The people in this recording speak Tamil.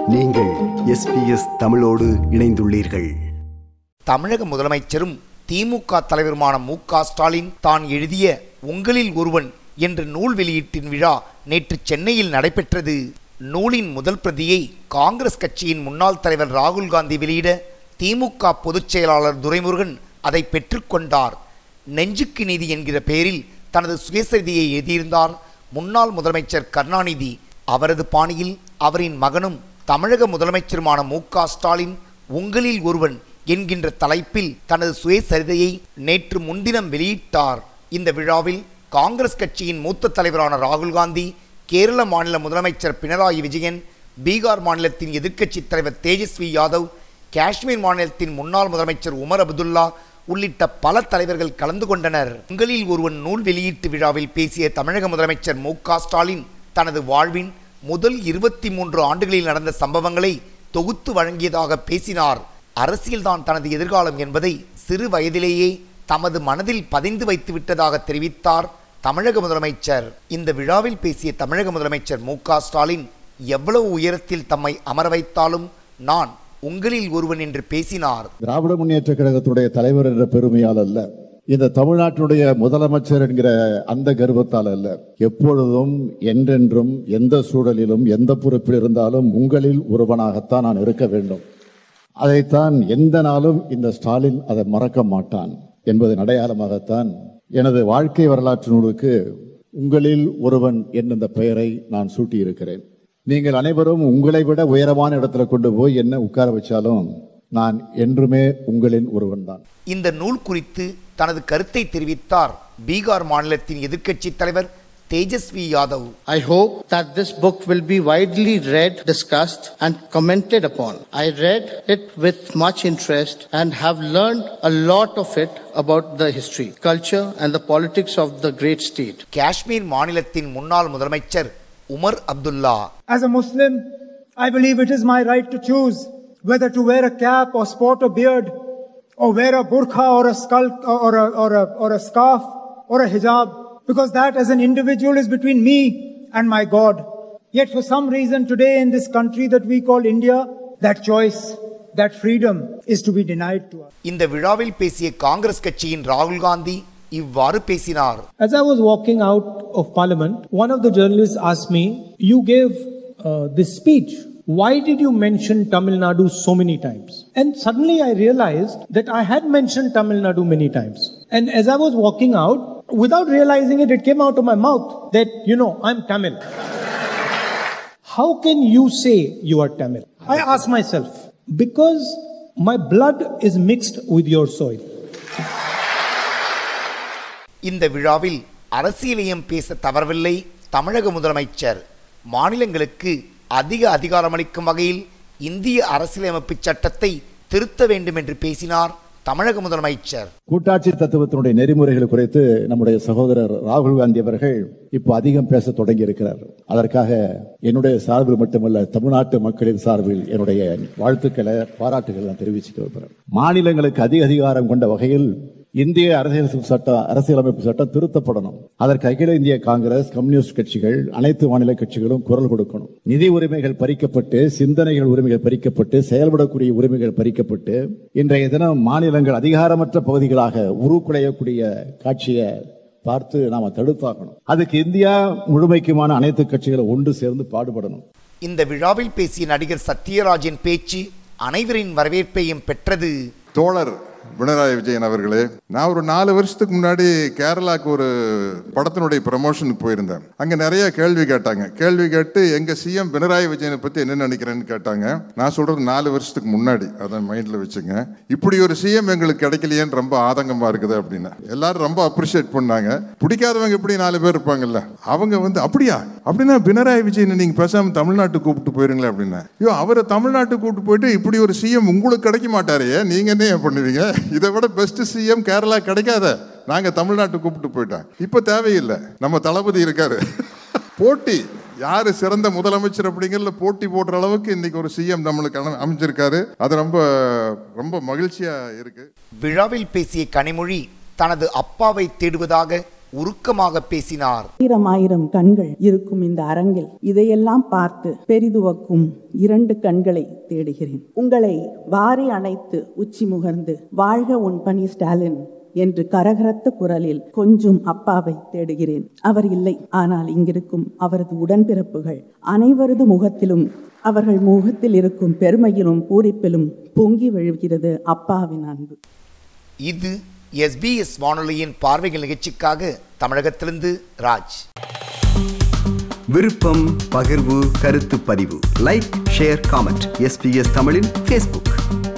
நீங்கள் எஸ்பிஎஸ் தமிழோடு இணைந்துள்ளீர்கள் தமிழக முதலமைச்சரும் திமுக தலைவருமான மு க ஸ்டாலின் தான் எழுதிய உங்களில் ஒருவன் என்ற நூல் வெளியீட்டின் விழா நேற்று சென்னையில் நடைபெற்றது நூலின் முதல் பிரதியை காங்கிரஸ் கட்சியின் முன்னாள் தலைவர் ராகுல் காந்தி வெளியிட திமுக பொதுச் செயலாளர் துரைமுருகன் அதை பெற்றுக்கொண்டார் நெஞ்சுக்கு நீதி என்கிற பெயரில் தனது சுயசரிதையை எழுதியிருந்தார் முன்னாள் முதலமைச்சர் கருணாநிதி அவரது பாணியில் அவரின் மகனும் தமிழக முதலமைச்சருமான மு க ஸ்டாலின் உங்களில் ஒருவன் என்கின்ற தலைப்பில் தனது சுயசரிதையை நேற்று முன்தினம் வெளியிட்டார் இந்த விழாவில் காங்கிரஸ் கட்சியின் மூத்த தலைவரான ராகுல் காந்தி கேரள மாநில முதலமைச்சர் பினராயி விஜயன் பீகார் மாநிலத்தின் எதிர்க்கட்சி தலைவர் தேஜஸ்வி யாதவ் காஷ்மீர் மாநிலத்தின் முன்னாள் முதலமைச்சர் உமர் அப்துல்லா உள்ளிட்ட பல தலைவர்கள் கலந்து கொண்டனர் உங்களில் ஒருவன் நூல் வெளியீட்டு விழாவில் பேசிய தமிழக முதலமைச்சர் மு க ஸ்டாலின் தனது வாழ்வின் முதல் இருபத்தி மூன்று ஆண்டுகளில் நடந்த சம்பவங்களை தொகுத்து வழங்கியதாக பேசினார் அரசியல்தான் தனது எதிர்காலம் என்பதை சிறு வயதிலேயே தமது மனதில் பதிந்து வைத்து விட்டதாக தெரிவித்தார் தமிழக முதலமைச்சர் இந்த விழாவில் பேசிய தமிழக முதலமைச்சர் மு க ஸ்டாலின் எவ்வளவு உயரத்தில் தம்மை அமர வைத்தாலும் நான் உங்களில் ஒருவன் என்று பேசினார் திராவிட முன்னேற்ற கழகத்துடைய தலைவர் என்ற பெருமையால் அல்ல இந்த தமிழ்நாட்டினுடைய முதலமைச்சர் என்கிற அந்த கர்வத்தால் அல்ல எப்பொழுதும் என்றென்றும் எந்த சூழலிலும் எந்த பொறுப்பில் இருந்தாலும் உங்களில் ஒருவனாகத்தான் நான் இருக்க வேண்டும் அதைத்தான் எந்த நாளும் இந்த ஸ்டாலின் அதை மறக்க மாட்டான் என்பதன் அடையாளமாகத்தான் எனது வாழ்க்கை வரலாற்று நூலுக்கு உங்களில் ஒருவன் என்னும் இந்த பெயரை நான் சூட்டியிருக்கிறேன் நீங்கள் அனைவரும் உங்களை விட உயரமான இடத்துல கொண்டு போய் என்ன உட்கார வச்சாலும் நான் என்றுமே உங்களில் ஒருவன்தான் இந்த நூல் குறித்து தனது கருத்தை தெரிவித்தார் பீகார் மாநிலத்தின் எதிர்க்கட்சி தலைவர் Tejashwi Yadav I hope that this book will be widely read, discussed, and commented upon. I read it with much interest and have learned a lot of it about the history, culture, and the politics of the great state. Kashmir மாநிலத்தின் முன்னாள் முதலமைச்சர் Omar Abdullah As a Muslim, I believe it is my right to choose whether to wear a cap or sport a beard or wear a burqa or a skull or a, or a, or a scarf or a hijab because that as an individual is between me and my God. Yet for some reason today in this country that we call India, that choice, that freedom is to be denied to us. இந்த விழாவில் பேசிய காங்கிரஸ் கட்சியின் ராகுல் காந்தி இவ்வாறு பேசினார் As I was walking out of Parliament, one of the journalists asked me, You gave uh, this speech. Why did you mention Tamil Nadu so many times? And suddenly I realized that I had mentioned Tamil Nadu many times. And as I was walking out, without realizing it, it came out of my mouth that, you know, I'm Tamil. How can you say you are Tamil? I asked myself, because my blood is mixed with your soil. இந்த விழாவில் அரசியலையும் பேச தவறவில்லை தமிழக முதலமைச்சர் மாநிலங்களுக்கு அதிக அதிகாரமளிக்கும் வகையில் இந்திய அரசியலமைப்பு சட்டத்தை திருத்த வேண்டும் என்று பேசினார் தமிழக முதலமைச்சர் கூட்டாட்சி தத்துவத்தினுடைய நெறிமுறைகள் குறித்து நம்முடைய சகோதரர் ராகுல் காந்தி அவர்கள் இப்போ அதிகம் பேச தொடங்கி இருக்கிறார் அதற்காக என்னுடைய சார்பில் மட்டுமல்ல தமிழ்நாட்டு மக்களின் சார்பில் என்னுடைய வாழ்த்துக்களை பாராட்டுகளை நான் தெரிவிச்சுக்க விரும்புகிறேன் மாநிலங்களுக்கு அதிக அதிகாரம் கொண்ட வகையில் இந்திய அரசியல் சட்டம் அரசியலமைப்பு சட்டம் திருத்தப்படணும் அதற்கு அகில இந்திய காங்கிரஸ் கம்யூனிஸ்ட் கட்சிகள் அனைத்து மாநில கட்சிகளும் குரல் கொடுக்கணும் நிதி உரிமைகள் பறிக்கப்பட்டு சிந்தனைகள் உரிமைகள் பறிக்கப்பட்டு செயல்படக்கூடிய உரிமைகள் பறிக்கப்பட்டு இன்றைய தினம் மாநிலங்கள் அதிகாரமற்ற பகுதிகளாக உருக்குலையக்கூடிய காட்சியை பார்த்து நாம தடுத்தாகணும் அதுக்கு இந்தியா முழுமைக்குமான அனைத்து கட்சிகளும் ஒன்று சேர்ந்து பாடுபடணும் இந்த விழாவில் பேசிய நடிகர் சத்யராஜின் பேச்சு அனைவரின் வரவேற்பையும் பெற்றது தோழர் பினராயி விஜயன் அவர்களே நான் ஒரு நாலு வருஷத்துக்கு முன்னாடி கேரளாக்கு ஒரு படத்தினுடைய ப்ரமோஷனுக்கு போயிருந்தேன் அங்க நிறைய கேள்வி கேட்டாங்க கேள்வி கேட்டு எங்க சிஎம் பினராயி விஜயனை பத்தி என்ன நினைக்கிறேன்னு கேட்டாங்க நான் சொல்றது நாலு வருஷத்துக்கு முன்னாடி அதை மைண்ட்ல வச்சுங்க இப்படி ஒரு சிஎம் எங்களுக்கு கிடைக்கலையேன்னு ரொம்ப ஆதங்கமா இருக்குது அப்படின்னு எல்லாரும் ரொம்ப அப்ரிஷியேட் பண்ணாங்க பிடிக்காதவங்க இப்படி நாலு பேர் இருப்பாங்கல்ல அவங்க வந்து அப்படியா அப்படின்னா பினராயி விஜயனை நீங்க பேசாம தமிழ்நாட்டுக்கு கூப்பிட்டு போயிருங்களேன் அப்படின்னா ஐயோ அவரை தமிழ்நாட்டுக்கு கூப்பிட்டு போயிட்டு இப்படி ஒரு சிஎம் உங்களுக்கு கிடைக்க மாட்டாரே நீங்க என்ன ஏன் பண்ணுவீங்க இதை விட பெஸ்ட் சிஎம் கேரளா கிடைக்காத நாங்க தமிழ்நாட்டுக்கு கூப்பிட்டு போயிட்டோம் இப்போ தேவையில்லை நம்ம தளபதி இருக்காரு போட்டி யாரு சிறந்த முதலமைச்சர் அப்படிங்கிறதுல போட்டி போடுற அளவுக்கு இன்னைக்கு ஒரு சிஎம் நம்மளுக்கு அம- அமைஞ்சிருக்காரு அது ரொம்ப ரொம்ப மகிழ்ச்சியா இருக்கு விழாவில் பேசிய கனிமொழி தனது அப்பாவை தேடுவதாக உருக்கமாக பேசினார் ஆயிரம் ஆயிரம் கண்கள் இருக்கும் இந்த அரங்கில் இதையெல்லாம் பார்த்து பெரிதுவக்கும் இரண்டு கண்களை தேடுகிறேன் உங்களை வாரி அணைத்து உச்சி முகர்ந்து வாழ்க உன் பணி ஸ்டாலின் என்று கரகரத்த குரலில் கொஞ்சம் அப்பாவை தேடுகிறேன் அவர் இல்லை ஆனால் இங்கிருக்கும் அவரது உடன்பிறப்புகள் அனைவரது முகத்திலும் அவர்கள் முகத்தில் இருக்கும் பெருமையிலும் பூரிப்பிலும் பொங்கி விழுகிறது அப்பாவின் அன்பு இது எஸ்பிஎஸ் வானொலியின் பார்வைகள் நிகழ்ச்சிக்காக தமிழகத்திலிருந்து ராஜ் விருப்பம் பகிர்வு கருத்து பதிவு லைக் ஷேர் காமெண்ட் எஸ்பிஎஸ் தமிழின் ஃபேஸ்புக்